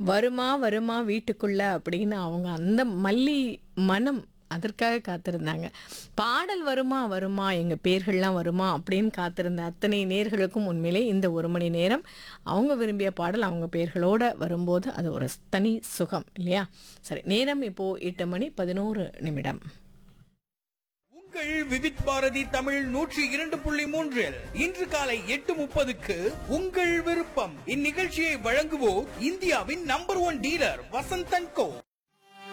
வருமா வருமா வீட்டுக்குள்ள அப்படின்னு அவங்க அந்த மல்லி மனம் அதற்காக காத்திருந்தாங்க பாடல் வருமா வருமா எங்கள் பேர்கள்லாம் வருமா அப்படின்னு காத்திருந்த அத்தனை நேர்களுக்கும் உண்மையிலே இந்த ஒரு மணி நேரம் அவங்க விரும்பிய பாடல் அவங்க பேர்களோட வரும்போது அது ஒரு தனி சுகம் இல்லையா சரி நேரம் இப்போ எட்டு மணி பதினோரு நிமிடம் உங்கள் விவித் பாரதி தமிழ் நூற்றி இரண்டு புள்ளி மூன்றில் இன்று காலை எட்டு முப்பதுக்கு உங்கள் விருப்பம் இந்நிகழ்ச்சியை வழங்குவோர் இந்தியாவின் நம்பர் ஒன் டீலர் வசந்தன் கோ